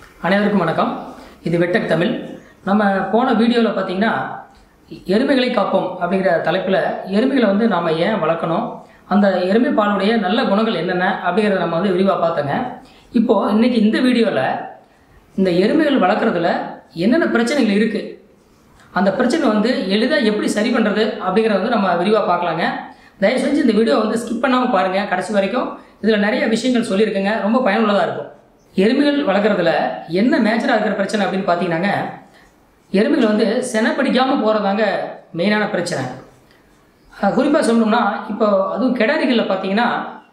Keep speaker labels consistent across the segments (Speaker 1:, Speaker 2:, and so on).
Speaker 1: அனைவருக்கும் வணக்கம் இது வெட்டக் தமிழ் நம்ம போன வீடியோவில் பார்த்தீங்கன்னா எருமைகளை காப்போம் அப்படிங்கிற தலைப்பில் எருமைகளை வந்து நாம் ஏன் வளர்க்கணும் அந்த எருமை பாலுடைய நல்ல குணங்கள் என்னென்ன அப்படிங்கிறத நம்ம வந்து விரிவாக பார்த்தோங்க இப்போது இன்றைக்கி இந்த வீடியோவில் இந்த எருமைகள் வளர்க்குறதுல என்னென்ன பிரச்சனைகள் இருக்குது அந்த பிரச்சனை வந்து எளிதாக எப்படி சரி பண்ணுறது அப்படிங்கிறத வந்து நம்ம விரிவாக பார்க்கலாங்க தயவு செஞ்சு இந்த வீடியோ வந்து ஸ்கிப் பண்ணாமல் பாருங்கள் கடைசி வரைக்கும் இதில் நிறைய விஷயங்கள் சொல்லியிருக்கேங்க ரொம்ப பயனுள்ளதாக இருக்கும் எருமைகள் வளர்க்குறதுல என்ன மேஜராக இருக்கிற பிரச்சனை அப்படின்னு பார்த்தீங்கன்னாங்க எருமைகள் வந்து செனை பிடிக்காமல் போகிறதாங்க மெயினான பிரச்சனை குறிப்பாக சொல்லணும்னா இப்போ அதுவும் கிடாரிகளில் பார்த்தீங்கன்னா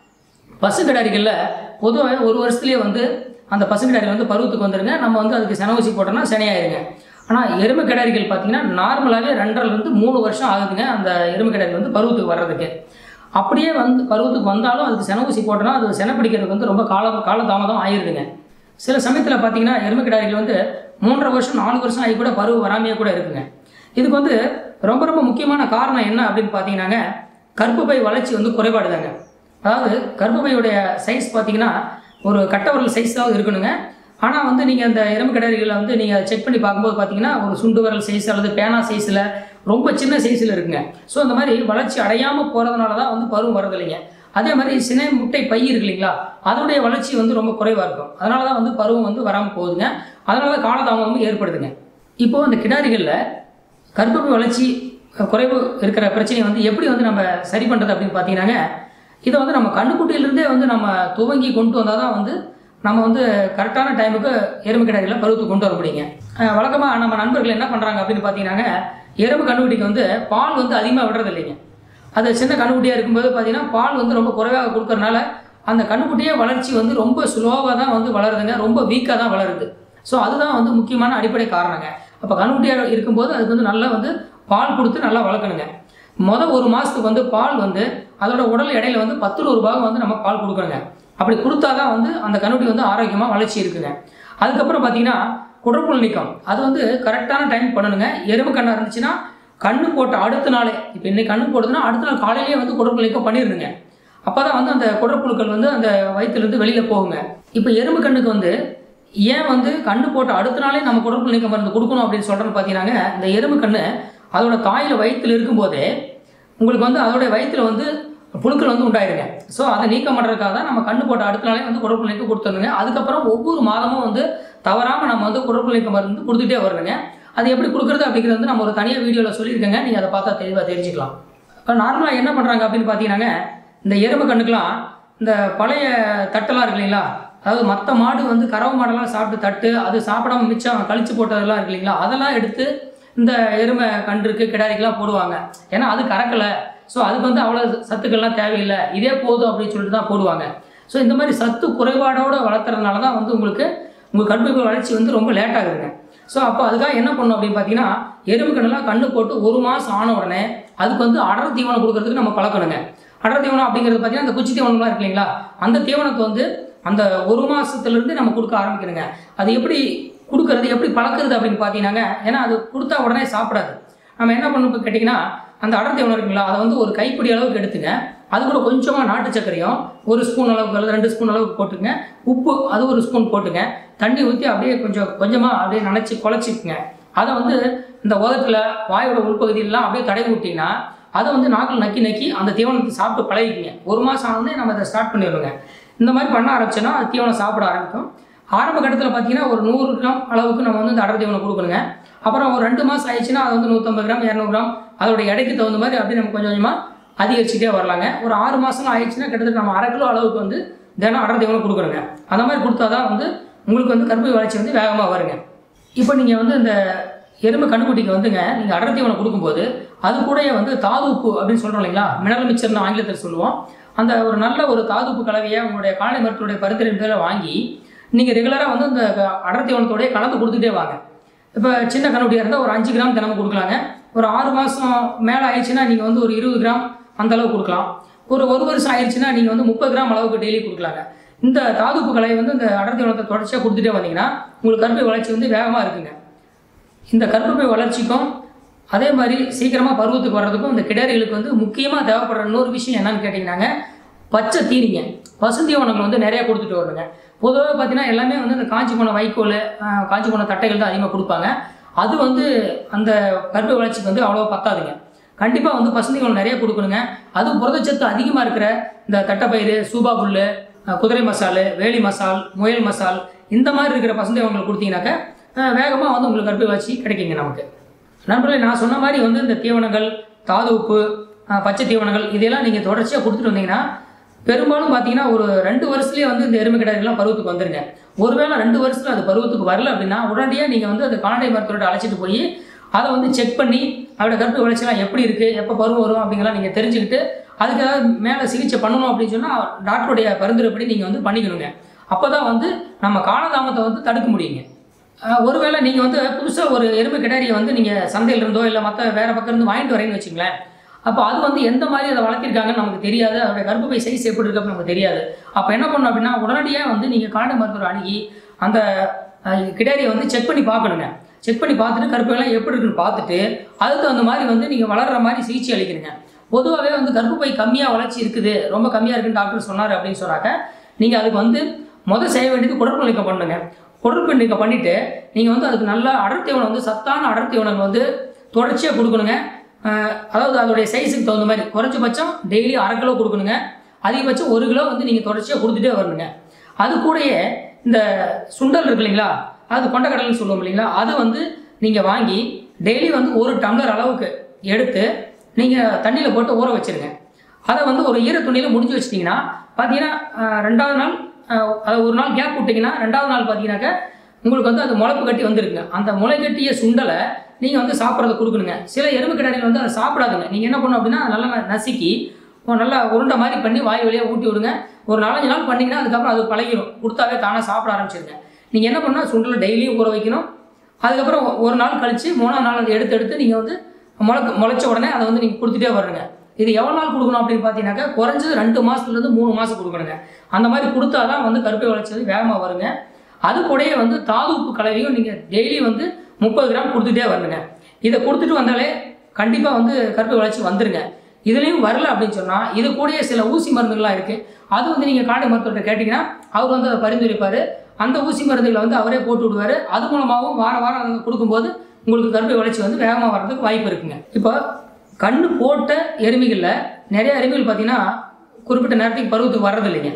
Speaker 1: பசு கிடாரிகளில் பொதுவாக ஒரு வருஷத்துலேயே வந்து அந்த பசு கிடாரிகள் வந்து பருவத்துக்கு வந்துருங்க நம்ம வந்து அதுக்கு சென ஊசி போட்டோம்னா செனையாயிருங்க ஆனால் எருமை கிடாரிகள் பார்த்தீங்கன்னா நார்மலாகவே ரெண்டரைலேருந்து மூணு வருஷம் ஆகுதுங்க அந்த எருமை கிடாரிகள் வந்து பருவத்துக்கு வர்றதுக்கு அப்படியே வந்து பருவத்துக்கு வந்தாலும் அதுக்கு சென ஊசி போட்டோம்னா அது செனை பிடிக்கிறதுக்கு வந்து ரொம்ப கால காலதாமதம் ஆயிருதுங்க சில சமயத்தில் பார்த்தீங்கன்னா எருமை கிடாரிகள் வந்து மூன்றரை வருஷம் நாலு வருஷம் ஆகி கூட பருவம் வராமையே கூட இருக்குங்க இதுக்கு வந்து ரொம்ப ரொம்ப முக்கியமான காரணம் என்ன அப்படின்னு பார்த்தீங்கன்னாங்க கர்ப்பப்பை வளர்ச்சி வந்து குறைபாடு தாங்க அதாவது கர்ப்பப்பையுடைய சைஸ் பார்த்தீங்கன்னா ஒரு கட்டவரல் சைஸாக இருக்கணுங்க ஆனால் வந்து நீங்கள் அந்த எறும்பு கிடாரிகளை வந்து நீங்கள் செக் பண்ணி பார்க்கும்போது பார்த்தீங்கன்னா ஒரு சுண்டு விரல் சைஸ் அல்லது பேனா சைஸில் ரொம்ப சின்ன சைஸில் இருக்குங்க ஸோ அந்த மாதிரி வளர்ச்சி அடையாமல் போகிறதுனால தான் வந்து பருவம் வரது இல்லைங்க அதே மாதிரி சினை முட்டை பை இருக்கு இல்லைங்களா அதனுடைய வளர்ச்சி வந்து ரொம்ப குறைவாக இருக்கும் அதனால தான் வந்து பருவம் வந்து வராமல் போகுதுங்க அதனால தான் காலதாமதமும் ஏற்படுதுங்க இப்போது அந்த கிடாரிகளில் கர்ப்பப்பை வளர்ச்சி குறைவு இருக்கிற பிரச்சனையை வந்து எப்படி வந்து நம்ம சரி பண்ணுறது அப்படின்னு பார்த்தீங்கன்னாங்க இதை வந்து நம்ம கண்ணுக்குட்டியிலிருந்தே வந்து நம்ம துவங்கி கொண்டு வந்தால் தான் வந்து நம்ம வந்து கரெக்டான டைமுக்கு எறும்பு கிடாரியில் பருவத்துக்கு கொண்டு வர முடியுங்க வழக்கமாக நம்ம நண்பர்கள் என்ன பண்ணுறாங்க அப்படின்னு பார்த்தீங்கன்னாங்க எறும்பு கண்ணுக்குட்டிக்கு வந்து பால் வந்து அதிகமாக விடுறது இல்லைங்க அது சின்ன கண்ணுக்குட்டியாக இருக்கும்போது பார்த்தீங்கன்னா பால் வந்து ரொம்ப குறைவாக கொடுக்கறனால அந்த கண்ணுக்குட்டியே வளர்ச்சி வந்து ரொம்ப ஸ்லோவாக தான் வந்து வளருதுங்க ரொம்ப வீக்காக தான் வளருது ஸோ அதுதான் வந்து முக்கியமான அடிப்படை காரணங்க அப்போ கண்ணுக்குட்டியாக இருக்கும்போது அதுக்கு வந்து நல்லா வந்து பால் கொடுத்து நல்லா வளர்க்கணுங்க மொதல் ஒரு மாதத்துக்கு வந்து பால் வந்து அதோட உடல் எடையில வந்து பத்து நூறு பாகம் வந்து நம்ம பால் கொடுக்கணுங்க அப்படி கொடுத்தா தான் வந்து அந்த கண்ணுக்குட்டி வந்து ஆரோக்கியமாக வளர்ச்சி இருக்குங்க அதுக்கப்புறம் பார்த்தீங்கன்னா குடற்புல் நீக்கம் அது வந்து கரெக்டான டைம் பண்ணணுங்க எறும்பு கண்ணா இருந்துச்சுன்னா கண்ணு போட்ட அடுத்த நாளே இப்போ இன்னைக்கு கண்ணு போடுதுன்னா அடுத்த நாள் காலையிலேயே வந்து குடற்புல் நீக்கம் பண்ணிடுங்க அப்போ தான் வந்து அந்த குடற்புழுக்கள் வந்து அந்த வயிற்றுலேருந்து வெளியில் போகுங்க இப்போ எறும்பு கண்ணுக்கு வந்து ஏன் வந்து கண்ணு போட்ட அடுத்த நாளே நம்ம குடற்புல் நீக்க மருந்து கொடுக்கணும் அப்படின்னு சொல்கிறேன்னு பார்த்தீங்கன்னாங்க இந்த எறும்பு கண்ணு அதோட தாயில் வயிற்றில் இருக்கும்போதே உங்களுக்கு வந்து அதோடைய வயிற்றில் வந்து புழுக்கள் வந்து உண்டாயிருங்க ஸோ அதை நீக்கம் பண்ணுறதுக்காக தான் நம்ம கண்ணு போட்ட அடுத்த நாளே வந்து குடற்புல் நீக்கம் கொடுத்துருங்க அதுக்கப்புறம் ஒவ்வொரு மாதமும் வந்து தவறாமல் நம்ம வந்து குடற்புல் நீக்க மருந்து கொடுத்துட்டே வரணுங்க அது எப்படி கொடுக்குறது அப்படிங்கிறது வந்து நம்ம ஒரு தனியாக வீடியோவில் சொல்லியிருக்கேங்க நீங்கள் அதை பார்த்தா தெளிவாக தெரிஞ்சுக்கலாம் இப்போ நார்மலாக என்ன பண்ணுறாங்க அப்படின்னு பார்த்தீங்கன்னாங்க இந்த எறும்பு கண்ணுக்கெலாம் இந்த பழைய தட்டெல்லாம் இருக்கு இல்லைங்களா அதாவது மற்ற மாடு வந்து கறவை மாடெல்லாம் சாப்பிட்டு தட்டு அது சாப்பிடாம மிச்சம் கழிச்சு போட்டதெல்லாம் இருக்கு இல்லைங்களா அதெல்லாம் எடுத்து இந்த எருமை கன்றுக்கு கிடாரிக்கெல்லாம் போடுவாங்க ஏன்னா அது கறக்கலை ஸோ அதுக்கு வந்து அவ்வளோ சத்துக்கள்லாம் தேவையில்லை இதே போதும் அப்படின்னு சொல்லிட்டு தான் போடுவாங்க ஸோ இந்த மாதிரி சத்து குறைபாடோடு வளர்த்துறதுனால தான் வந்து உங்களுக்கு உங்கள் கர்ப்பப்பை வளர்ச்சி வந்து ரொம்ப லேட் ஆகுதுங்க ஸோ அப்போ அதுக்காக என்ன பண்ணணும் அப்படின்னு பார்த்தீங்கன்னா எறும்பு கண்ணெல்லாம் கண்ணு போட்டு ஒரு மாதம் ஆன உடனே அதுக்கு வந்து அடர் தீவனம் கொடுக்கறதுக்கு நம்ம பழக்கணுங்க அடர் தீவனம் அப்படிங்கிறது பார்த்தீங்கன்னா அந்த குச்சி தீவனம்லாம் இருக்கு இல்லைங்களா அந்த தீவனத்தை வந்து அந்த ஒரு மாதத்துலேருந்து நம்ம கொடுக்க ஆரம்பிக்கணுங்க அது எப்படி கொடுக்கறது எப்படி பழக்கிறது அப்படின்னு பார்த்தீங்கன்னாங்க ஏன்னா அது கொடுத்தா உடனே சாப்பிடாது நம்ம என்ன பண்ணணும் கேட்டிங்கன்னா அந்த அடர் தீவனம் இருக்குங்களா அதை வந்து ஒரு கைப்பிடி அளவுக்கு எடுத்துங்க அது கூட கொஞ்சமாக நாட்டு சர்க்கரையும் ஒரு ஸ்பூன் அளவுக்கு அல்லது ரெண்டு ஸ்பூன் அளவுக்கு போட்டுங்க உப்பு அது ஒரு ஸ்பூன் போட்டுங்க தண்ணி ஊற்றி அப்படியே கொஞ்சம் கொஞ்சமாக அப்படியே நினச்சி குழச்சிக்குங்க அதை வந்து இந்த உதட்டில் வாயோட உள்பகுதியிலலாம் அப்படியே தடவி விட்டிங்கன்னா அதை வந்து நாக்கில் நக்கி நக்கி அந்த தீவனத்தை சாப்பிட்டு பழகிக்குங்க ஒரு மாதம் ஆனோடனே நம்ம அதை ஸ்டார்ட் பண்ணிடுவோங்க இந்த மாதிரி பண்ண ஆரம்பிச்சோன்னா அது தீவனம் சாப்பிட ஆரம்பிக்கும் ஆரம்ப கட்டத்தில் பார்த்தீங்கன்னா ஒரு நூறு கிராம் அளவுக்கு நம்ம வந்து இந்த அடர் தீவனம் கொடுக்கணுங்க அப்புறம் ஒரு ரெண்டு மாதம் ஆயிடுச்சுன்னா அது வந்து நூற்றம்பது கிராம் இரநூறு கிராம் அதோட எடைக்கு தகுந்த மாதிரி அப்படியே நம்ம கொஞ்சம் கொஞ்சமாக அதிகரிச்சுட்டே வரலாங்க ஒரு ஆறு மாதம் ஆயிடுச்சுன்னா கிட்டத்தட்ட நம்ம அரை கிலோ அளவுக்கு வந்து தினம் அடர் தீவனம் கொடுக்கணுங்க அந்த மாதிரி கொடுத்தா தான் வந்து உங்களுக்கு வந்து கர்ப்பை வளர்ச்சி வந்து வேகமாக வருங்க இப்போ நீங்கள் வந்து இந்த எறும்பு கண்ணுக்குட்டிக்கு வந்துங்க நீங்கள் அடர் தீவனம் கொடுக்கும்போது அது கூடயே வந்து தாது உப்பு அப்படின்னு சொல்கிறோம் இல்லைங்களா மினரல் மிக்சர்னு ஆங்கிலத்தில் சொல்லுவோம் அந்த ஒரு நல்ல ஒரு தாது உப்பு கலவையை உங்களுடைய காலை மருத்துவடைய பரிந்துரை பேரில் வாங்கி நீங்கள் ரெகுலராக வந்து இந்த அடர் தீவனத்தோடய கலந்து கொடுத்துட்டே வாங்க இப்போ சின்ன கண்ணுக்குட்டியாக இருந்தால் ஒரு அஞ்சு கிராம் தினமும் கொடுக்கலாங்க ஒரு ஆறு மாதம் மேலே ஆயிடுச்சுன்னா நீங்கள் வந்து ஒரு இருபது கிராம் அந்த அளவு கொடுக்கலாம் ஒரு ஒரு வருஷம் ஆயிடுச்சுன்னா நீங்கள் வந்து முப்பது கிராம் அளவுக்கு டெய்லி கொடுக்கலாங்க இந்த தாதுப்பு கலையை வந்து இந்த அடர் தீவனத்தை தொடர்ச்சியாக கொடுத்துட்டே வந்தீங்கன்னா உங்களுக்கு கர்ப்பை வளர்ச்சி வந்து வேகமாக இருக்குங்க இந்த கர்ப்பப்பை வளர்ச்சிக்கும் அதே மாதிரி சீக்கிரமாக பருவத்துக்கு வர்றதுக்கும் இந்த கிடாரிகளுக்கு வந்து முக்கியமாக தேவைப்படுற இன்னொரு விஷயம் என்னன்னு கேட்டிங்கன்னாங்க பச்சை தீனிங்க பசுந்தீவனங்கள் வந்து நிறைய கொடுத்துட்டு வரணுங்க பொதுவாக பார்த்தீங்கன்னா எல்லாமே வந்து இந்த காஞ்சி போன வைக்கோல் ஆஹ், காஞ்சி போன தட்டைகள் தான் அதிகமாக கொடுப்பாங்க அது வந்து அந்த கர்ப்ப வளர்ச்சிக்கு வந்து அவ்வளோ பத்தாதுங்க கண்டிப்பாக வந்து பசுந்தீவனம் நிறைய கொடுக்கணுங்க அதுவும் புரதச்சத்து அதிகமாக இருக்கிற இந்த தட்டைப்பயிறு சூபா புல் அஹ், குதிரை மசால் வேலி மசால் முயல் மசால் இந்த மாதிரி இருக்கிற பசுந்தீவனங்கள் கொடுத்தீங்கன்னாக்க வேகமாக வந்து உங்களுக்கு கர்ப்ப வளர்ச்சி கிடைக்குங்க நமக்கு நண்பர்களே நான் சொன்ன மாதிரி வந்து இந்த தீவனங்கள் தாது உப்பு அஹ், பச்சை தீவனங்கள் இதெல்லாம் நீங்கள் தொடர்ச்சியாக கொடுத்துட்டு வந்தீங்கன்னா பெரும்பாலும் பார்த்தீங்கன்னா ஒரு ரெண்டு வருஷத்துலேயே வந்து இந்த எருமை கிடாரிலாம் பருவத்துக்கு வந்துருங்க ஒருவேளை ரெண்டு வருஷத்துல அது பருவத்துக்கு வரல அப்படின்னா உடனடியாக நீங்கள் வந்து அந்த கால்நடை மருத்துவர்கிட்ட அழைச்சிட்டு போய் அதை வந்து செக் பண்ணி அதோட கருப்பு விளைச்சலாம் எப்படி இருக்குது எப்போ பருவம் வரும் அப்படிங்கலாம் நீங்கள் தெரிஞ்சுக்கிட்டு அதுக்கு ஏதாவது மேலே சிகிச்சை பண்ணணும் அப்படின்னு சொன்னால் டாக்டருடைய பரிந்துரைப்படி நீங்கள் வந்து பண்ணிக்கணுங்க அப்போ தான் வந்து நம்ம காலதாமத்தை வந்து தடுக்க முடியுங்க அஹ் ஒருவேளை நீங்கள் வந்து புதுசாக ஒரு எருமை கிடாரியை வந்து நீங்கள் சந்தையில இருந்தோ இல்லை மற்ற வேறு பக்கம் இருந்து வாங்கிட்டு வரேன்னு வச்சுங்களேன் அப்போ அது வந்து எந்த மாதிரி அதை வளர்த்திருக்காங்கன்னு நமக்கு தெரியாது அதோடைய கர்ப்பப்பை சைஸ் எப்படி இருக்கு அப்படின்னு நமக்கு தெரியாது அப்போ என்ன பண்ணணும் அப்படின்னா உடனடியாக வந்து நீங்கள் கால்நடை மருத்துவர் அணுகி அந்த அஹ், கிடாரியை வந்து செக் பண்ணி பார்க்கணுங்க செக் பண்ணி பார்த்துட்டு கருப்பையெல்லாம் எப்படி இருக்குன்னு பார்த்துட்டு அதுக்கு தகுந்த மாதிரி வந்து நீங்கள் வளர்கிற மாதிரி சிகிச்சை அளிக்கிறீங்க பொதுவாகவே வந்து கர்ப்பப்பை கம்மியாக வளர்ச்சி இருக்குது ரொம்ப கம்மியாக இருக்குன்னு டாக்டர் சொன்னார் அப்படின்னு சொன்னாக்க நீங்கள் அதுக்கு வந்து முதல் செய்ய வேண்டியது குடற்பு நீக்கம் பண்ணுங்க குடற்பு நீக்கம் பண்ணிவிட்டு நீங்கள் வந்து அதுக்கு நல்ல அடர்த்தீவனம் வந்து சத்தான அடர்த்தீவனம் வந்து தொடர்ச்சியாக கொடுக்கணுங்க அஹ் அதாவது அதோடைய சைஸுக்கு தகுந்த மாதிரி குறைஞ்சபட்சம் டெய்லி அரை கிலோ கொடுக்கணுங்க அதிகபட்சம் ஒரு கிலோ வந்து நீங்கள் தொடர்ச்சியாக கொடுத்துட்டே வரணுங்க அது கூடயே இந்த சுண்டல் இருக்கு இல்லைங்களா அது கொண்டக்கடலைன்னு சொல்லுவோம் இல்லைங்களா அது வந்து நீங்கள் வாங்கி டெய்லி வந்து ஒரு டம்ளர் அளவுக்கு எடுத்து நீங்கள் தண்ணியில் போட்டு ஊற வச்சிருங்க அதை வந்து ஒரு ஈர துணியில் முடிஞ்சு வச்சிட்டிங்கன்னா பார்த்தீங்கன்னா அஹ், ரெண்டாவது நாள் அஹ், அதாவது ஒரு நாள் கேப் விட்டிங்கன்னா ரெண்டாவது நாள் பார்த்தீங்கன்னாக்க உங்களுக்கு வந்து அது முளைப்பு கட்டி வந்துருக்குங்க அந்த முளை கட்டிய சுண்டலை நீங்கள் வந்து சாப்பிட்றத கொடுக்கணுங்க சில எறும்பு கிடாரிகள் வந்து அதை சாப்பிடாதுங்க நீங்கள் என்ன பண்ணணும் அப்படின்னா அதை நல்லா ந- நசுக்கி ஒரு நல்லா உருண்டை மாதிரி பண்ணி வாய் வழியாக ஊட்டி விடுங்க ஒரு நாலஞ்சு நாள் பண்ணிங்கன்னா அதுக்கப்புறம் அது பழகிடும் கொடுத்தாவே தானாக சாப்பிட ஆரம்பிச்சிருங்க நீங்கள் என்ன பண்ணால் சுண்டலை டெய்லியும் ஊற வைக்கணும் அதுக்கப்புறம் ஒ- ஒரு நாள் கழித்து மூணாவது நாள் அதை எடுத்து எடுத்து நீங்கள் வந்து முளைக்க முளைச்ச உடனே அதை வந்து நீங்கள் கொடுத்துட்டே வரணுங்க இது எவ்வளோ நாள் கொடுக்கணும் அப்படின்னு பார்த்தீங்கன்னாக்கா குறைஞ்சது ரெண்டு மாதத்துலேருந்து மூணு மாதம் கொடுக்கணுங்க அந்த மாதிரி கொடுத்தா தான் வந்து கருப்பை வளர்ச்சி வந்து வேகமாக வருங்க அது கூடயே வந்து தாது உப்பு கலவையும் நீங்கள் டெய்லி வந்து முப்பது கிராம் கொடுத்துட்டே வரணுங்க இதை கொடுத்துட்டு வந்தாலே கண்டிப்பாக வந்து கருப்பை வளர்ச்சி வந்துருங்க இதுலேயும் வரல அப்படின்னு சொன்னால் இது கூடயே சில ஊசி மருந்துகள்லாம் இருக்குது அது வந்து நீங்கள் காடை மருத்துவர்கிட்ட கேட்டிங்கன்னா அவர் வந்து அதை பரிந்துரைப்பார் அந்த ஊசி மருந்துகளை வந்து அவரே போட்டு விடுவார் அது மூலமாகவும் வார வாரம் அதை கொடுக்கும்போது உங்களுக்கு கருப்பை வளர்ச்சி வந்து வேகமாக வர்றதுக்கு வாய்ப்பு இருக்குங்க இப்போ கண்ணு போட்ட எருமைகளில் நிறைய எருமைகள் பார்த்தீங்கன்னா குறிப்பிட்ட நேரத்துக்கு பருவத்துக்கு வர்றது இல்லைங்க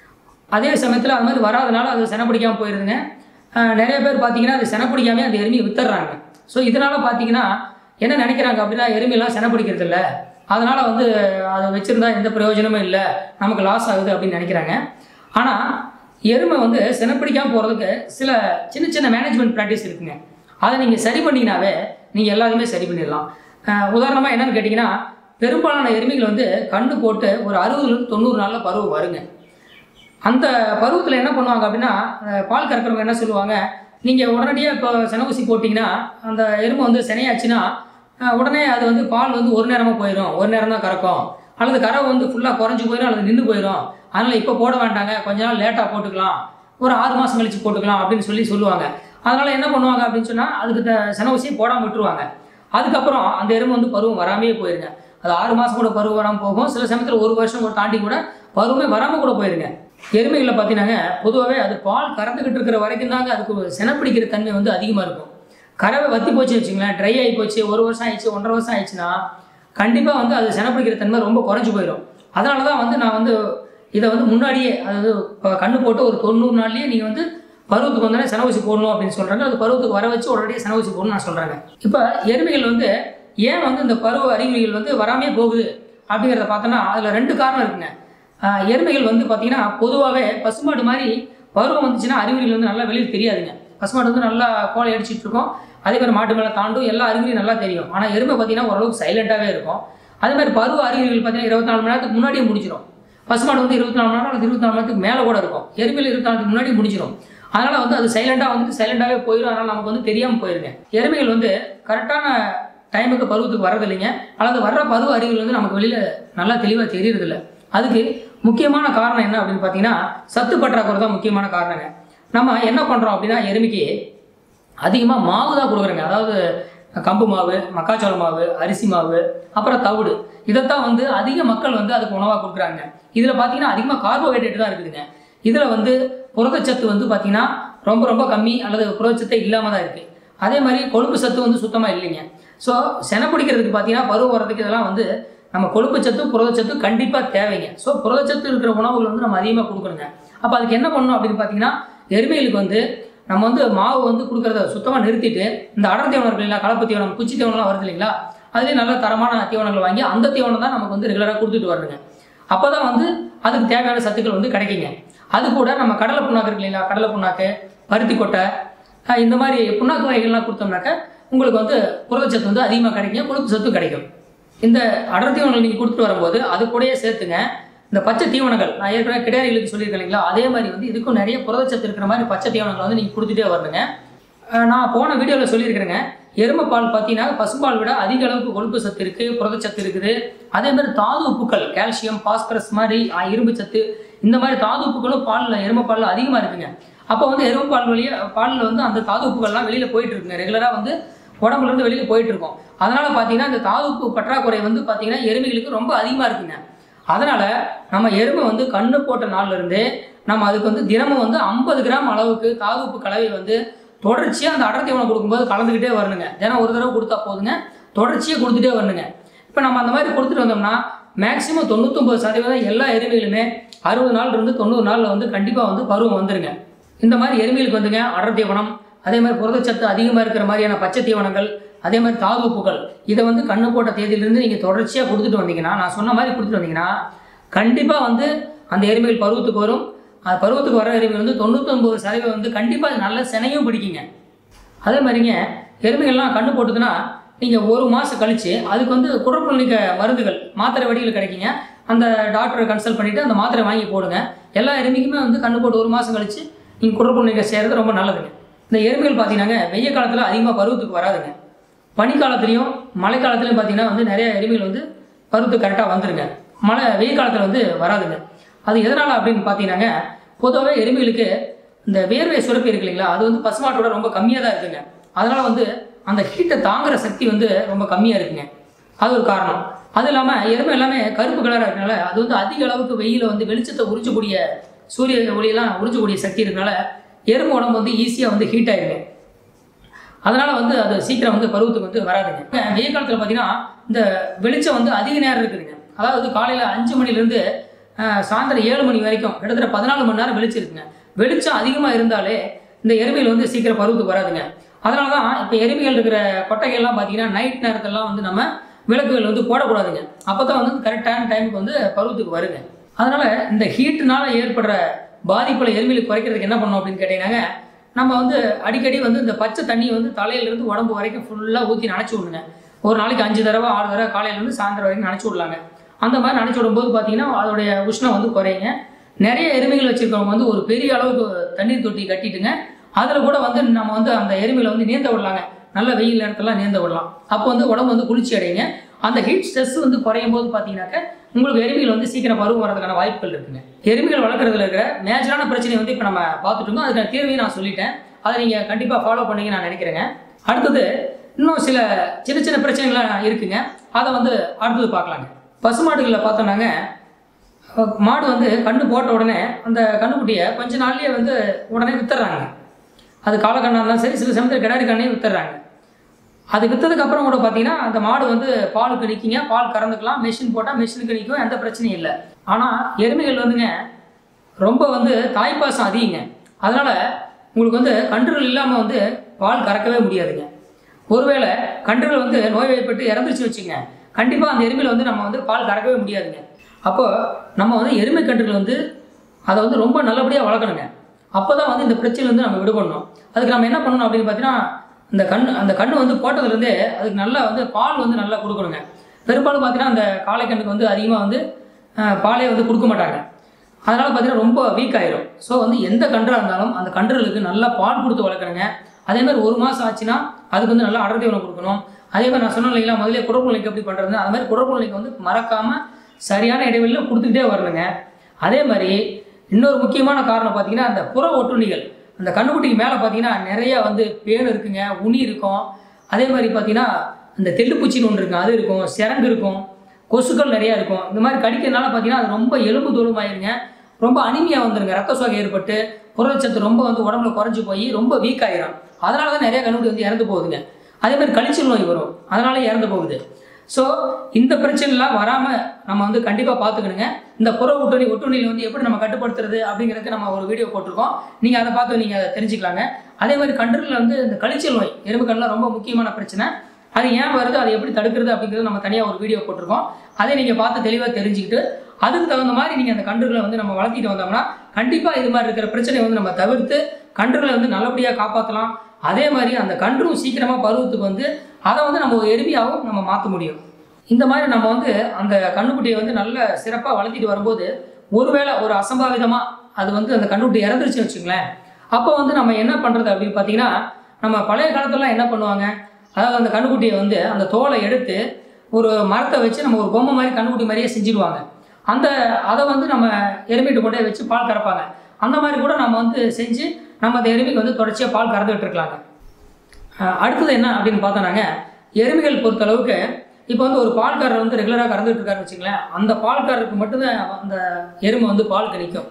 Speaker 1: அதே சமயத்தில் அது மாதிரி வராதனால அது செனப்பிடிக்காமல் போயிருதுங்க அஹ் நிறைய பேர் பார்த்தீங்கன்னா அது செனப்பிடிக்காமே அந்த எருமையை வித்துடுறாங்க ஸோ இதனால் பார்த்தீங்கன்னா என்ன நினைக்கிறாங்க அப்படின்னா எருமையெல்லாம் செனப்பிடிக்கிறது இல்லை அதனால் வந்து அதை வச்சுருந்தா எந்த பிரயோஜனமும் இல்லை நமக்கு லாஸ் ஆகுது அப்படின்னு நினைக்கிறாங்க ஆனால் எருமை வந்து செனப்பிடிக்காமல் போகிறதுக்கு சில சின்ன சின்ன மேனேஜ்மெண்ட் ப்ராக்டிஸ் இருக்குங்க அதை நீங்கள் சரி பண்ணீங்கனாவே நீங்கள் எல்லாத்தையுமே சரி பண்ணிடலாம் உதாரணமாக என்னன்னு கேட்டிங்கன்னா பெரும்பாலான எருமைகள் வந்து கண்ணு போட்டு ஒரு அறுபதுலேருந்து தொண்ணூறு நாளில் பருவம் வருங்க அந்த பருவத்தில் என்ன பண்ணுவாங்க அப்படின்னா அஹ், பால் கறக்கிறவங்க என்ன சொல்லுவாங்க நீங்கள் உடனடியாக இப்போ சென ஊசி போட்டிங்கன்னா அந்த எருமை வந்து சினையாச்சுன்னா அஹ், உடனே அது வந்து பால் வந்து ஒரு நேரமாக போயிடும் ஒரு நேரம் தான் கறக்கும் அல்லது கறவை வந்து ஃபுல்லாக குறைஞ்சி போயிடும் அல்லது நின்று போயிடும் அதனால் இப்போ போட வேண்டாங்க கொஞ்ச நாள் லேட்டாக போட்டுக்கலாம் ஒரு ஆறு மாதம் கழிச்சு போட்டுக்கலாம் அப்படின்னு சொல்லி சொல்லுவாங்க அதனால் என்ன பண்ணுவாங்க அப்படின்னு சொன்னால் அதுக்கு த சென ஊசியை போடாமல் விட்டுருவாங்க அதுக்கப்புறம் அந்த எருமை வந்து பருவம் வராமையே போயிருங்க அது ஆறு மாதம் கூட பருவம் வராமல் போகும் சில சமயத்தில் ஒரு வருஷம் கூட தாண்டி கூட பருவமே வராமல் கூட போயிருங்க எருமைகளில் பார்த்தீங்கன்னா பொதுவாகவே அது பால் கறந்துக்கிட்டு இருக்கிற வரைக்கும் தாங்க அதுக்கு செனப்பிடிக்கிற தன்மை வந்து அதிகமாக இருக்கும் கறவை வத்தி போச்சு வச்சுங்களேன் ட்ரை ஆகி போச்சு ஒரு வருஷம் ஆயிடுச்சு ஒன்றரை வருஷம் ஆயிடுச்சுன்னா கண்டிப்பாக வந்து அது செனப்பிடிக்கிற தன்மை ரொம்ப குறைஞ்சு போயிடும் அதனால தான் வந்து நான் வந்து இதை வந்து முன்னாடியே அதாவது இப்போ கண்ணு போட்டு ஒரு தொண்ணூறு நாள்லேயே நீங்கள் வந்து பருவத்துக்கு வந்தோடனே செனவூசி போடணும் அப்படின்னு சொல்கிறாங்க அது பருவத்துக்கு வர வச்சு உடனடியே செனவூசி போடணும்னு நான் சொல்கிறாங்க இப்போ எருமைகள் வந்து ஏன் வந்து இந்த பருவ அறிகுறிகள் வந்து வராமே போகுது அப்படிங்கிறத பார்த்தோன்னா அதில் ரெண்டு காரணம் இருக்குங்க ஆஹ் எருமைகள் வந்து பார்த்தீங்கன்னா பொதுவாகவே பசுமாடு மாதிரி பருவம் வந்துச்சுன்னா அறிகுறிகள் வந்து நல்லா வெளியில் தெரியாதுங்க பசுமாடு வந்து நல்லா கோலை அடிச்சிட்டு இருக்கும் அதே மாதிரி மாட்டு மேலே தாண்டும் எல்லா அறிகுறியும் நல்லா தெரியும் ஆனால் எருமை பார்த்தீங்கன்னா ஓரளவுக்கு சைலண்ட்டாகவே இருக்கும் அதே மாதிரி பருவ அறிகுறிகள் பார்த்தீங்கன்னா இருபத்தி நாலு மணி நேரத்துக்கு முன்னாடியே முடிஞ்சிடும் பசுமாடு வந்து இருபத்தி நாலு மணி நேரம் அல்லது இருபத்தி நாலு மணி நேரத்துக்கு மேலே கூட இருக்கும் எருமையில் இருபத்தி நாலுக்கு முன்னாடி முடிஞ்சிடும் அதனால் வந்து அது சைலண்டாக வந்துட்டு சைலண்டாகவே போயிடும் அதனால் நமக்கு வந்து தெரியாமல் போயிருங்க எருமைகள் வந்து கரெக்டான டைமுக்கு பருவத்துக்கு வர்றதில்லைங்க அல்லது வர்ற பருவ அறிகுறிகள் வந்து நமக்கு வெளியில் நல்லா தெளிவாக தெரியறதில்ல அதுக்கு முக்கியமான காரணம் என்ன அப்படின்னு பார்த்தீங்கன்னா சத்து பற்றாக்குறை தான் முக்கியமான காரணங்க நம்ம என்ன பண்ணுறோம் அப்படின்னா எருமைக்கு அதிகமாக மாவு தான் கொடுக்குறோங்க அதாவது கம்பு மாவு மக்காச்சோள மாவு அரிசி மாவு அப்புறம் தவிடு இதைத்தான் வந்து அதிக மக்கள் வந்து அதுக்கு உணவாக கொடுக்குறாங்க இதில் பார்த்தீங்கன்னா அதிகமாக கார்போஹைட்ரேட் தான் இருக்குதுங்க இதில் வந்து புரதச்சத்து வந்து பார்த்தீங்கன்னா ரொம்ப ரொம்ப கம்மி அல்லது புரதச்சத்தே இல்லாமல் தான் இருக்குது அதே மாதிரி கொழுப்பு சத்து வந்து சுத்தமாக இல்லைங்க ஸோ செனை பிடிக்கிறதுக்கு பார்த்தீங்கன்னா பருவம் வரதுக்கு இதெல்லாம் வந்து நம்ம கொழுப்பு சத்து புரதச்சத்து கண்டிப்பாக தேவைங்க ஸோ புரதச்சத்து இருக்கிற உணவுகள் வந்து நம்ம அதிகமாக கொடுக்கணுங்க அப்போ அதுக்கு என்ன பண்ணணும் அப்படின்னு பார்த்தீங்கன்னா எருமைகளுக்கு வந்து நம்ம வந்து மாவு வந்து கொடுக்குறத சுத்தமாக நிறுத்திட்டு இந்த அடர் தீவனம் இருக்கு இல்லைங்களா கலப்பு தீவனம் குச்சி தீவனம்லாம் வருது இல்லைங்களா அதுலேயே நல்ல தரமான தீவனங்கள் வாங்கி அந்த தீவனம் தான் நமக்கு வந்து ரெகுலராக கொடுத்துட்டு வரணுங்க அப்போ தான் வந்து அதுக்கு தேவையான சத்துக்கள் வந்து கிடைக்குங்க அது கூட நம்ம கடலை புண்ணாக்கு இருக்கு இல்லைங்களா கடலை புண்ணாக்கு பருத்தி கொட்டை அஹ் இந்த மாதிரி புண்ணாக்கு வகைகள்லாம் கொடுத்தோம்னாக்க உங்களுக்கு வந்து புரதச்சத்து வந்து அதிகமாக கிடைக்கும் கொழுப்பு சத்து கிடைக்கும் இந்த அடர் தீவனங்கள் நீங்கள் கொடுத்துட்டு வரும்போது அது கூடயே சேர்த்துங்க இந்த பச்சை தீவனங்கள் நான் ஏற்கனவே கிடையாதுகளுக்கு சொல்லியிருக்கேன் இல்லைங்களா அதே மாதிரி வந்து இதுக்கும் நிறைய புரதச்சத்து இருக்கிற மாதிரி பச்சை தீவனங்கள் வந்து நீங்கள் கொடுத்துட்டே வரணுங்க அஹ் நான் போன வீடியோவில் சொல்லியிருக்கிறேங்க எருமை பால் பார்த்தீங்கன்னா பசும்பால் விட அதிக அளவுக்கு கொழுப்பு சத்து இருக்குது புரதச்சத்து இருக்குது அதே மாதிரி தாது உப்புக்கள் கால்சியம் பாஸ்பரஸ் மாதிரி அஹ், இரும்பு சத்து இந்த மாதிரி தாது உப்புகளும் பாலில் எருமை பாலில் அதிகமாக இருக்குங்க அப்போ வந்து எருமை பால் வழியே பாலில் வந்து அந்த தாது உப்புகள்லாம் வெளியில் போயிட்டு இருக்குங்க ரெகுலராக வந்து உடம்புல இருந்து வெளியில் போயிட்டு இருக்கும் அதனால பார்த்தீங்கன்னா இந்த தாது உப்பு பற்றாக்குறை வந்து பார்த்தீங்கன்னா எருமைகளுக்கு ரொம்ப அதிகமாக இருக்குங்க அதனால நம்ம எருமை வந்து கண்ணு போட்ட நாள்ல இருந்தே நம்ம அதுக்கு வந்து தினமும் வந்து ஐம்பது கிராம் அளவுக்கு தாது உப்பு கலவை வந்து தொடர்ச்சியாக அந்த அடர் தீவனம் கொடுக்கும்போது கலந்துக்கிட்டே வரணுங்க தினம் ஒரு தடவை கொடுத்தா போதுங்க தொடர்ச்சியாக கொடுத்துட்டே வரணுங்க இப்போ நம்ம அந்த மாதிரி கொடுத்துட்டு வந்தோம்னா மேக்ஸிமம் தொண்ணூத்தொம்பது சதவீதம் எல்லா எருமைகளுமே அறுபது நாள் இருந்து தொண்ணூறு நாளில் வந்து கண்டிப்பாக வந்து பருவம் வந்துருங்க இந்த மாதிரி எருமைகளுக்கு வந்துங்க அடர் தீவனம் அதே மாதிரி புரதச்சத்து அதிகமாக இருக்கிற மாதிரியான பச்சை தீவனங்கள் அதே மாதிரி தாது உப்புகள் இதை வந்து கண்ணு போட்ட தேதியிலிருந்து நீங்கள் தொடர்ச்சியாக கொடுத்துட்டு வந்தீங்கன்னா நான் சொன்ன மாதிரி கொடுத்துட்டு வந்தீங்கன்னா கண்டிப்பாக வந்து அந்த எருமைகள் பருவத்துக்கு வரும் அது பருவத்துக்கு வர எருமைகள் வந்து தொண்ணூத்தொம்பது சதவீதம் வந்து கண்டிப்பாக நல்ல சினையும் பிடிக்குங்க அதே மாதிரிங்க எருமைகள்லாம் கண்ணு போட்டுதுன்னா நீங்கள் ஒரு மாதம் கழித்து அதுக்கு வந்து குடற்புழனிக்க மருந்துகள் மாத்திரை வடிவில் கிடைக்குங்க அந்த டாக்டரை கன்சல்ட் பண்ணிவிட்டு அந்த மாத்திரை வாங்கி போடுங்க எல்லா எருமைக்குமே வந்து கண்ணு போட்டு ஒரு மாதம் கழித்து நீங்கள் குடற்புழனிக்க செய்கிறது ரொம்ப நல்லதுங்க இந்த எருமைகள் பார்த்தீங்கன்னாங்க வெய்ய காலத்தில் அதிகமாக பருவத்துக்கு வராதுங்க பனிக்காலத்துலேயும் மழைக்காலத்துலையும் பார்த்தீங்கன்னா வந்து நிறைய எருமைகள் வந்து பருவத்துக்கு கரெக்டாக வந்துருங்க மழை வெயில் காலத்தில் வந்து வராதுங்க அது எதனால் அப்படின்னு பார்த்தீங்கன்னாங்க பொதுவாகவே எருமைகளுக்கு இந்த வேர்வை சுரப்பி இருக்கு இல்லைங்களா அது வந்து பசுமாட்டோட ரொம்ப கம்மியாக தான் இருக்குங்க அதனால் வந்து அந்த ஹீட்டை தாங்குற சக்தி வந்து ரொம்ப கம்மியாக இருக்குங்க அது ஒரு காரணம் அது இல்லாமல் எருமை எல்லாமே கருப்பு கலராக இருக்கனால அது வந்து அதிக அளவுக்கு வெயில வந்து வெளிச்சத்தை உறிஞ்சக்கூடிய சூரிய ஒளியெல்லாம் உறிஞ்சக்கூடிய சக்தி இருக்கனால எறும்பு உடம்பு வந்து ஈஸியாக வந்து ஹீட் ஆயிருங்க அதனால வந்து அது சீக்கிரம் வந்து பருவத்துக்கு வந்து வராதுங்க வெயில் காலத்தில் பார்த்தீங்கன்னா இந்த வெளிச்சம் வந்து அதிக நேரம் இருக்குதுங்க அதாவது காலையில் அஞ்சு மணிலேருந்து சாயந்தரம் ஏழு மணி வரைக்கும் கிட்டத்தட்ட பதினாலு மணி நேரம் வெளிச்சம் இருக்குங்க வெளிச்சம் அதிகமாக இருந்தாலே இந்த எருமைகள் வந்து சீக்கிரம் பருவத்துக்கு வராதுங்க அதனால தான் இப்போ எருமைகள் இருக்கிற கொட்டைகள்லாம் பார்த்தீங்கன்னா நைட் நேரத்திலலாம் வந்து நம்ம விளக்குகள் வந்து போடக்கூடாதுங்க அப்போ தான் வந்து கரெக்டான டைமுக்கு வந்து பருவத்துக்கு வருங்க அதனால இந்த ஹீட்டுனால ஏற்படுற பாதிப்புல எருமைகளுக்கு குறைக்கிறதுக்கு என்ன பண்ணணும் அப்படின்னு கேட்டீங்கன்னாங்க நம்ம வந்து அடிக்கடி வந்து இந்த பச்சை தண்ணியை வந்து தலையிலேருந்து உடம்பு வரைக்கும் ஃபுல்லாக ஊற்றி நனைச்சி விடுங்க ஒரு நாளைக்கு அஞ்சு தடவை ஆறு தடவை காலையிலேருந்து சாயந்தரம் வரைக்கும் நனைச்சி விடலாங்க அந்த மாதிரி நனைச்சி விடும்போது பார்த்தீங்கன்னா அதோடைய உஷ்ணம் வந்து குறையுங்க நிறைய எருமைகள் வச்சுருக்கவங்க வந்து ஒரு பெரிய அளவுக்கு தண்ணீர் தொட்டி கட்டிட்டுங்க அதில் கூட வந்து நம்ம வந்து அந்த எருமைகளை வந்து நீந்த விடலாங்க நல்ல வெயில் நேரத்தெல்லாம் நீந்த விடலாம் அப்போ வந்து உடம்பு வந்து குளிர்ச்சி அடையுங்க அந்த ஹீட் ஸ்ட்ரெஸ் வந்து குறையும் போது பார்த்தீங்கன்னாக்க உங்களுக்கு எருமைகள் வந்து சீக்கிரம் பருவம் வரதுக்கான வாய்ப்புகள் இருக்குங்க எருமைகள் வளர்க்குறதுல இருக்கிற மேஜரான பிரச்சனை வந்து இப்போ நம்ம பார்த்துட்டோங்க அதுக்கான தீர்வையும் நான் சொல்லிட்டேன் அதை நீங்கள் கண்டிப்பாக ஃபாலோ பண்ணீங்க நான் நினைக்கிறேங்க அடுத்தது இன்னும் சில சின்ன சின்ன பிரச்சனைகள்லாம் இருக்குங்க அதை வந்து அடுத்தது பார்க்கலாங்க பசுமாடுகளில் பார்த்தோம்னாங்க அஹ் மாடு வந்து கண்ணு போட்ட உடனே அந்த கண்ணுக்குட்டியை கொஞ்ச நாள்லயே வந்து உடனே வித்துறாங்க அது காலக்கண்ணா இருந்தாலும் சரி சில சமயத்தில் கிடாரி கண்ணையும் வித்துறாங்க அது விற்றதுக்கு அப்புறம் கூட பார்த்தீங்கன்னா அந்த மாடு வந்து பாலுக்கு நிற்கிங்க பால் கறந்துக்கலாம் மெஷின் போட்டால் மெஷினுக்கு நிற்கும் எந்த பிரச்சனையும் இல்லை ஆனால் எருமைகள் வந்துங்க ரொம்ப வந்து தாய்ப்பாசம் அதிகங்க அதனால் உங்களுக்கு வந்து கன்றுகள் இல்லாமல் வந்து பால் கறக்கவே முடியாதுங்க ஒருவேளை கன்றுகள் வந்து நோய்வாய்ப்பட்டு இறந்துருச்சு வச்சுங்க கண்டிப்பாக அந்த எருமையில் வந்து நம்ம வந்து பால் கறக்கவே முடியாதுங்க அப்போ நம்ம வந்து எருமை கன்றுகள் வந்து அதை வந்து ரொம்ப நல்லபடியாக வளர்க்கணுங்க அப்போ தான் வந்து இந்த பிரச்சனை வந்து நம்ம விடுபடணும் அதுக்கு நம்ம என்ன பண்ணணும் அப்படின்னு பார்த்தீங்கன்னா இந்த கண் அந்த கண்ணு வந்து போட்டதுலேருந்தே அதுக்கு நல்லா வந்து பால் வந்து நல்லா கொடுக்கணுங்க பெரும்பாலும் பார்த்தீங்கன்னா அந்த காளை கண்ணுக்கு வந்து அதிகமாக வந்து அஹ், பாலே வந்து கொடுக்க மாட்டாங்க அதனால் பார்த்தீங்கன்னா ரொம்ப வீக் ஆயிரும் ஸோ வந்து எந்த கன்றாக இருந்தாலும் அந்த கன்றுகளுக்கு நல்லா பால் கொடுத்து வளர்க்கணுங்க அதே மாதிரி ஒரு மாதம் ஆச்சுன்னா அதுக்கு வந்து நல்லா அடர் தீவனம் கொடுக்கணும் அதே மாதிரி நான் சொன்னேன் இல்லைங்களா முதல்ல குடற்புழைக்கு எப்படி பண்ணுறது அது மாதிரி குடற்புழைக்கு வந்து மறக்காமல் சரியான இடைவெளியில் கொடுத்துக்கிட்டே வரணுங்க அதே மாதிரி இன்னொரு முக்கியமான காரணம் பார்த்தீங்கன்னா அந்த புற ஒட்டுண்ணிகள் அந்த கண்ணுக்குட்டிக்கு மேலே பார்த்தீங்கன்னா நிறைய வந்து பேன் இருக்குங்க உனி இருக்கும் அதே மாதிரி பார்த்தீங்கன்னா இந்த தெள்ளுப்பூச்சின்னு ஒன்று இருக்கும் அது இருக்கும் சிறங்கு இருக்கும் கொசுக்கள் நிறையா இருக்கும் இந்த மாதிரி கடிக்கிறதுனால பார்த்தீங்கன்னா அது ரொம்ப எலும்பு தோலுமாயிருங்க ரொம்ப அனிமியாக வந்துருங்க ரத்த சோகை ஏற்பட்டு புரதச்சத்து ரொம்ப வந்து உடம்புல குறைஞ்சி போய் ரொம்ப வீக் ஆயிரும் அதனால தான் நிறைய கண்ணுக்குட்டி வந்து இறந்து போகுதுங்க அதே மாதிரி கழிச்சல் நோய் வரும் அதனால இறந்து போகுது ஸோ இந்த பிரச்சனைலாம் வராமல் நம்ம வந்து கண்டிப்பாக பார்த்துக்கணுங்க இந்த புற ஒட்டுணி ஒட்டுண்ணியில் வந்து எப்படி நம்ம கட்டுப்படுத்துறது அப்படிங்கிறதுக்கு நம்ம ஒரு வீடியோ போட்டிருக்கோம் நீங்கள் அதை பார்த்து நீங்கள் அதை தெரிஞ்சுக்கலாங்க அதே மாதிரி கன்றுகளில் வந்து இந்த கழிச்சல் நோய் எறும்பு கண்ணில் ரொம்ப முக்கியமான பிரச்சனை அது ஏன் வருது அதை எப்படி தடுக்கிறது அப்படிங்கிறது நம்ம தனியாக ஒரு வீடியோ போட்டிருக்கோம் அதை நீங்கள் பார்த்து தெளிவாக தெரிஞ்சுக்கிட்டு அதுக்கு தகுந்த மாதிரி நீங்கள் அந்த கன்றுகளை வந்து நம்ம வளர்த்திட்டு வந்தோம்னா கண்டிப்பாக இது மாதிரி இருக்கிற பிரச்சனையை வந்து நம்ம தவிர்த்து கன்றுகளை வந்து நல்லபடியாக காப்பாற்றலாம் அதே மாதிரி அந்த கன்றும் சீக்கிரமாக பருவத்துக்கு வந்து அதை வந்து நம்ம ஒரு எருமையாகவும் நம்ம மாற்ற முடியும் இந்த மாதிரி நம்ம வந்து அந்த கண்ணுக்குட்டியை வந்து நல்ல சிறப்பாக வளர்த்திட்டு வரும்போது ஒருவேளை ஒரு அசம்பாவிதமாக அது வந்து அந்த கண்ணுக்குட்டி இறந்துருச்சுன்னு வச்சுங்களேன் அப்போ வந்து நம்ம என்ன பண்ணுறது அப்படின்னு பார்த்தீங்கன்னா நம்ம பழைய காலத்துலலாம் என்ன பண்ணுவாங்க அதாவது அந்த கண்ணுக்குட்டியை வந்து அந்த தோலை எடுத்து ஒரு மரத்தை வச்சு நம்ம ஒரு பொம்மை மாதிரி கண்ணுக்குட்டி மாதிரியே செஞ்சிடுவாங்க அந்த அதை வந்து நம்ம எருமைட்டு கொண்டே வச்சு பால் கறப்பாங்க அந்த மாதிரி கூட நம்ம வந்து செஞ்சு நம்ம அந்த எருமைக்கு வந்து தொடர்ச்சியாக பால் கறந்துட்டு இருக்கலாங்க அஹ் அடுத்தது என்ன அப்படின்னு பார்த்தோன்னாங்க எருமைகள் பொறுத்தளவுக்கு இப்போ வந்து ஒரு பால்காரர் வந்து ரெகுலராக கறந்துட்டு இருக்காருன்னு வச்சுங்களேன் அந்த பால்காரருக்கு மட்டும்தான் அந்த எருமை வந்து பால் கிடைக்கும்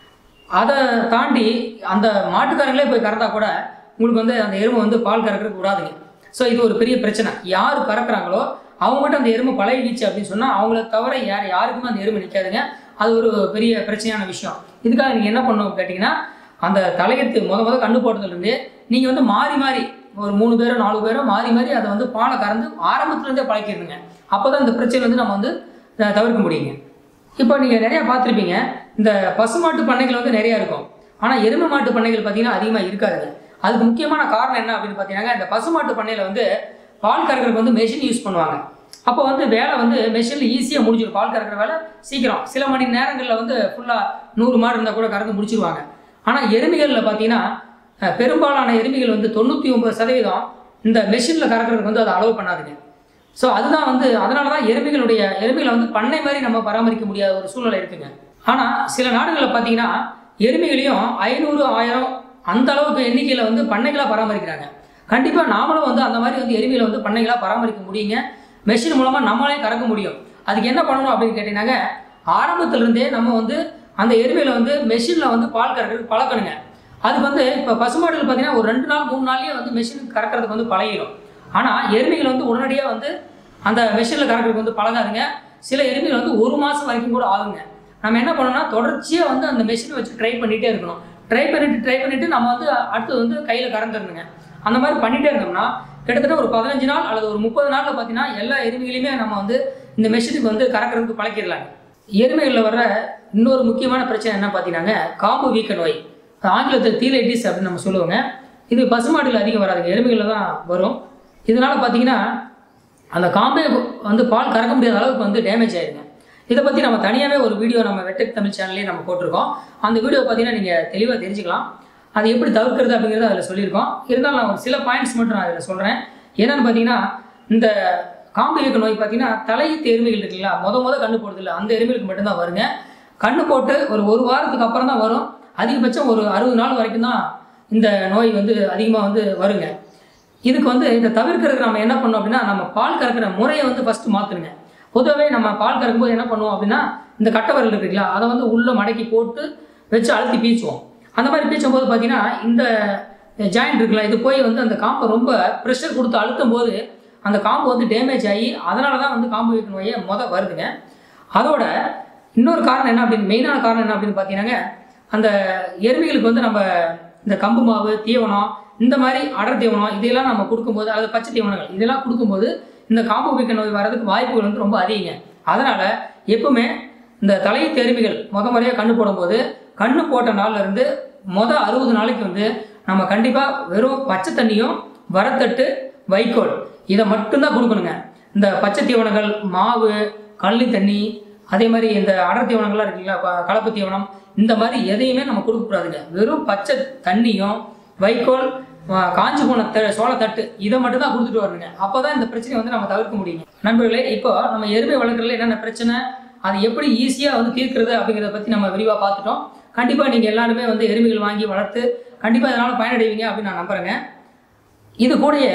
Speaker 1: அதை தாண்டி அந்த மாட்டுக்காரங்களே போய் கறந்தா கூட உங்களுக்கு வந்து அந்த எருமை வந்து பால் கறக்கிறதுக்கு விடாதுங்க ஸோ இது ஒரு பெரிய பிரச்சனை யார் கறக்குறாங்களோ அவங்ககிட்ட அந்த எருமை பழகிடுச்சு அப்படின்னு சொன்னால் அவங்கள தவிர யார் யாருக்குமே அந்த எருமை நிற்காதுங்க அது ஒரு பெரிய பிரச்சனையான விஷயம் இதுக்காக நீங்கள் என்ன பண்ணணும் கேட்டிங்கன்னா அந்த தலையத்து முத முத கண்டு போட்டதுலேருந்து நீங்கள் வந்து மாறி மாறி ஒரு மூணு பேரோ நாலு பேரோ மாறி மாறி அதை வந்து பாலை கறந்து ஆரம்பத்துலேருந்தே பழக்கிடுங்க அப்போ தான் இந்த பிரச்சனை வந்து நம்ம வந்து அஹ், தவிர்க்க முடியுங்க இப்போ நீங்கள் நிறையா பார்த்துருப்பீங்க இந்த பசுமாட்டு பண்ணைகள் வந்து நிறையா இருக்கும் ஆனால் எருமை மாட்டு பண்ணைகள் பார்த்தீங்கன்னா அதிகமாக இருக்காதுங்க அதுக்கு முக்கியமான காரணம் என்ன அப்படின்னு பார்த்தீங்கன்னா இந்த பசுமாட்டு பண்ணையில் வந்து பால் கறக்கிறதுக்கு வந்து மெஷின் யூஸ் பண்ணுவாங்க அப்போ வந்து வேலை வந்து மெஷினில் ஈஸியாக முடிஞ்சிடும் பால் கறக்கிற வேலை சீக்கிரம் சில மணி நேரங்களில் வந்து ஃபுல்லாக நூறு மாடு இருந்தால் கூட கறந்து முடிச்சிருவாங்க ஆனால் எருமைகளில் பார்த்தீங்கன்னா அஹ், பெரும்பாலான எருமைகள் வந்து தொண்ணூற்றி ஒன்பது சதவீதம் இந்த மெஷினில் கறக்கிறதுக்கு வந்து அதை அலோவ் பண்ணாதுங்க ஸோ அதுதான் வந்து அதனால தான் எருமைகளுடைய எருமைகளை வந்து பண்ணை மாதிரி நம்ம பராமரிக்க முடியாத ஒரு சூழ்நிலை இருக்குங்க ஆனால் சில நாடுகளில் பார்த்தீங்கன்னா எருமைகளையும் ஐநூறு ஆயிரம் அந்த அளவுக்கு எண்ணிக்கையில் வந்து பண்ணைகளாக பராமரிக்கிறாங்க கண்டிப்பாக நாமளும் வந்து அந்த மாதிரி வந்து எருமைகளை வந்து பண்ணைகளாக பராமரிக்க முடியுங்க மெஷின் மூலமாக நம்மளே கறக்க முடியும் அதுக்கு என்ன பண்ணணும் அப்படின்னு கேட்டிங்கன்னாங்க ஆரம்பத்திலிருந்தே நம்ம வந்து அந்த எருமையில வந்து மெஷினில் வந்து பால் கறக்கிறதுக்கு பழக்கணுங்க அதுக்கு வந்து இப்போ பசுமாடுகள் பார்த்தீங்கன்னா ஒரு ரெண்டு நாள் மூணு நாள்லயே வந்து மெஷின் கறக்கிறதுக்கு வந்து பழகிடும் ஆனால் எருமைகள் வந்து உடனடியாக வந்து அந்த மெஷினில் கறக்கிறதுக்கு வந்து பழகாதுங்க சில எருமைகள் வந்து ஒரு மாதம் வரைக்கும் கூட ஆகுங்க நம்ம என்ன பண்ணணும்னா தொடர்ச்சியாக வந்து அந்த மெஷினை வச்சு ட்ரை பண்ணிகிட்டே இருக்கணும் ட்ரை பண்ணிட்டு ட்ரை பண்ணிட்டு நம்ம வந்து அடுத்து வந்து கையில் கறந்துடணுங்க அந்த மாதிரி பண்ணிகிட்டே இருந்தோம்னா கிட்டத்தட்ட ஒரு பதினஞ்சு நாள் அல்லது ஒரு முப்பது நாளில் பார்த்தீங்கன்னா எல்லா எருமைகளையுமே நம்ம வந்து இந்த மெஷினுக்கு வந்து கறக்கிறதுக்கு பழக்கிடலாங்க எருமைகளில் வர்ற இன்னொரு முக்கியமான பிரச்சனை என்ன பார்த்தீங்கன்னாங்க காம்பு வீக்க நோய் ஆங்கிலத்தில் தீலைட்டிஸ் அப்படின்னு நம்ம சொல்லுவோங்க இது பசுமாடுகள் அதிகம் வராதுங்க எருமைகளில் தான் வரும் இதனால் பார்த்தீங்கன்னா அந்த காம்பே வந்து பால் கறக்க முடியாத அளவுக்கு வந்து டேமேஜ் ஆயிருங்க இதை பற்றி நம்ம தனியாகவே ஒரு வீடியோ நம்ம வெட்டக் தமிழ் சேனல்லே நம்ம போட்டிருக்கோம் அந்த வீடியோ பார்த்தீங்கன்னா நீங்கள் தெளிவாக தெரிஞ்சுக்கலாம் அது எப்படி தவிர்க்கிறது அப்படிங்கிறத அதில் சொல்லியிருக்கோம் இருந்தாலும் நான் ஒரு சில பாயிண்ட்ஸ் மட்டும் நான் அதில் சொல்கிறேன் என்னென்னு பார்த்தீங்கன்னா இந்த காம்பு இயக்க நோய் பார்த்தீங்கன்னா தலையீத்து எருமைகள் இருக்குங்களா முத முத கண்ணு போடுறது இல்லை அந்த எருமைகளுக்கு மட்டும்தான் வருங்க கண்ணு போட்டு ஒரு ஒரு வாரத்துக்கு அப்புறம் தான் வரும் அதிகபட்சம் ஒரு அறுபது நாள் வரைக்கும் தான் இந்த நோய் வந்து அதிகமாக வந்து வருங்க இதுக்கு வந்து இதை தவிர்க்கிறதுக்கு நம்ம என்ன பண்ணோம் அப்படின்னா நம்ம பால் கறக்கிற முறையை வந்து ஃபஸ்ட்டு மாற்றணுங்க பொதுவாகவே நம்ம பால் கறக்கும்போது என்ன பண்ணுவோம் அப்படின்னா இந்த கட்டை விரல் இருக்குங்களா அதை வந்து உள்ளே மடக்கி போட்டு வச்சு அழுத்தி பீச்சுவோம் அந்த மாதிரி பீச்சும் போது பார்த்தீங்கன்னா இந்த ஜாயிண்ட் இருக்குல்ல இது போய் வந்து அந்த காம்பை ரொம்ப ப்ரெஷர் கொடுத்து அழுத்தும் போது அந்த காம்பு வந்து டேமேஜ் ஆகி அதனால தான் வந்து காம்பு வீக்க நோயே முத வருதுங்க அதோட இன்னொரு காரணம் என்ன அப்படின்னு மெயினான காரணம் என்ன அப்படின்னு பார்த்தீங்கன்னா அந்த எருமைகளுக்கு வந்து நம்ம இந்த கம்பு மாவு தீவனம் இந்த மாதிரி அடர் தீவனம் இதெல்லாம் நம்ம கொடுக்கும்போது அதாவது பச்சை தீவனங்கள் இதெல்லாம் கொடுக்கும்போது இந்த காம்பு வீக்க நோய் வர்றதுக்கு வாய்ப்புகள் வந்து ரொம்ப அதிகங்க அதனால எப்பவுமே இந்த தலையீத்து எருமைகள் முத முறையாக கண்ணு போடும்போது கண்ணு போட்ட நாள்ல இருந்து மொத அறுபது நாளைக்கு வந்து நம்ம கண்டிப்பாக வெறும் பச்சை தண்ணியும் வரத்தட்டு வைக்கோல் இதை மட்டும்தான் கொடுக்கணுங்க இந்த பச்சை தீவனங்கள் மாவு கள்ளி தண்ணி அதே மாதிரி இந்த அடர் தீவனங்கள்லாம் இருக்குங்களா ப- கலப்பு தீவனம் இந்த மாதிரி எதையுமே நம்ம கொடுக்கக்கூடாதுங்க வெறும் பச்சை தண்ணியும் வைக்கோல் ஆ, காஞ்சு போன த சோளத்தட்டு இதை மட்டும் தான் கொடுத்துட்டு வரணுங்க அப்போ தான் இந்த பிரச்சனையை வந்து நம்ம தவிர்க்க முடியுங்க நண்பர்களே இப்போ நம்ம எருமை வளர்க்குறதுல என்னென்ன பிரச்சனை அது எப்படி ஈஸியாக வந்து தீர்க்கிறது அப்படிங்கிறத பற்றி நம்ம விரிவாக பார்த்துட்டோம் கண்டிப்பாக நீங்கள் எல்லாருமே வந்து எருமைகள் வாங்கி வளர்த்து கண்டிப்பாக இதனால் பயனடைவீங்க அப்படின்னு நான் நம்புகிறேங்க இது கூடயே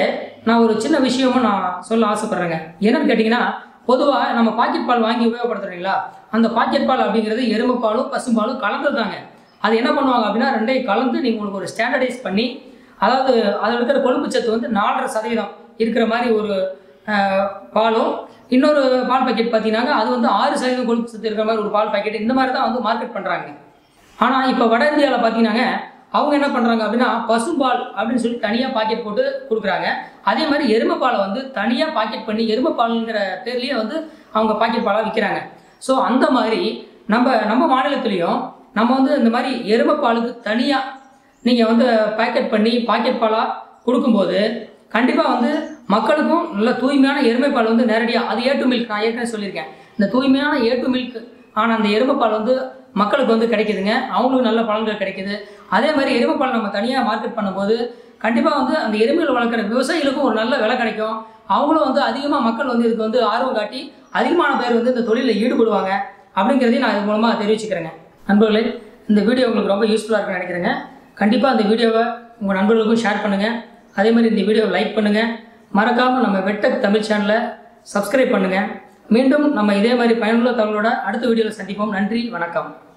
Speaker 1: நான் ஒரு சின்ன விஷயமும் நான் சொல்ல ஆசைப்பட்றேங்க என்னன்னு கேட்டிங்கன்னா பொதுவாக நம்ம பாக்கெட் பால் வாங்கி உபயோகப்படுத்துறீங்களா அந்த பாக்கெட் பால் அப்படிங்கிறது எருமை பாலும் பசும்பாலும் கலந்தது தாங்க அது என்ன பண்ணுவாங்க அப்படின்னா ரெண்டையும் கலந்து நீங்கள் உங்களுக்கு ஒரு ஸ்டாண்டர்டைஸ் பண்ணி அதாவது அதில் இருக்கிற கொழுப்பு சத்து வந்து நாலரை சதவீதம் இருக்கிற மாதிரி ஒரு ஆஹ், பாலும் இன்னொரு பால் பாக்கெட் பார்த்தீங்கன்னா அது வந்து ஆறு சதவீதம் கொழுப்பு சத்து இருக்கிற மாதிரி ஒரு பால் பாக்கெட் இந்த மாதிரி தான் வந்து மார்க்கெட் பண்ணுறாங்க ஆனால் இப்போ வட இந்தியாவில் பார்த்தீங்கன்னாங்க அவங்க என்ன பண்ணுறாங்க அப்படின்னா பசும்பால் அப்படின்னு சொல்லி தனியாக பாக்கெட் போட்டு கொடுக்குறாங்க அதே மாதிரி எருமை பாலை வந்து தனியாக பாக்கெட் பண்ணி எருமை பாலுங்கிற பேர்லேயே வந்து அவங்க பாக்கெட் பாலாக விற்கிறாங்க ஸோ அந்த மாதிரி நம்ம நம்ம மாநிலத்துலேயும் நம்ம வந்து இந்த மாதிரி எருமை பாலுக்கு தனியாக நீங்கள் வந்து பேக்கெட் பண்ணி பாக்கெட் பாலாக கொடுக்கும்போது கண்டிப்பாக வந்து மக்களுக்கும் நல்ல தூய்மையான எருமை பால் வந்து நேரடியாக அது ஏ டு மில்க் நான் ஏற்கனவே சொல்லியிருக்கேன் இந்த தூய்மையான ஏ டு மில்க் ஆனால் அந்த எருமை பால் வந்து மக்களுக்கு வந்து கிடைக்குதுங்க அவங்களுக்கு நல்ல பலன்கள் கிடைக்குது அதே மாதிரி எருமை பால் நம்ம தனியாக மார்க்கெட் பண்ணும்போது கண்டிப்பாக வந்து அந்த எருமைகளை வளர்க்குற விவசாயிகளுக்கும் ஒரு நல்ல விலை கிடைக்கும் அவங்களும் வந்து அதிகமாக மக்கள் வந்து இதுக்கு வந்து ஆர்வம் காட்டி அதிகமான பேர் வந்து இந்த தொழிலில் ஈடுபடுவாங்க அப்படிங்கிறதையும் நான் இது மூலமாக தெரிவிச்சுக்கிறேங்க நண்பர்களே இந்த வீடியோ உங்களுக்கு ரொம்ப யூஸ்ஃபுல்லாக இருக்குன்னு நினைக்கிறேங்க கண்டிப்பாக அந்த வீடியோவை உங்கள் நண்பர்களுக்கும் ஷேர் பண்ணுங்கள் அதே மாதிரி இந்த வீடியோவை லைக் பண்ணுங்கள் மறக்காமல் நம்ம வெட்டக் தமிழ் சேனலை சப்ஸ்கிரைப் பண்ணுங்கள் மீண்டும் நம்ம இதே மாதிரி பயனுள்ள தகவலோட அடுத்த வீடியோவில் சந்திப்போம் நன்றி வணக்கம்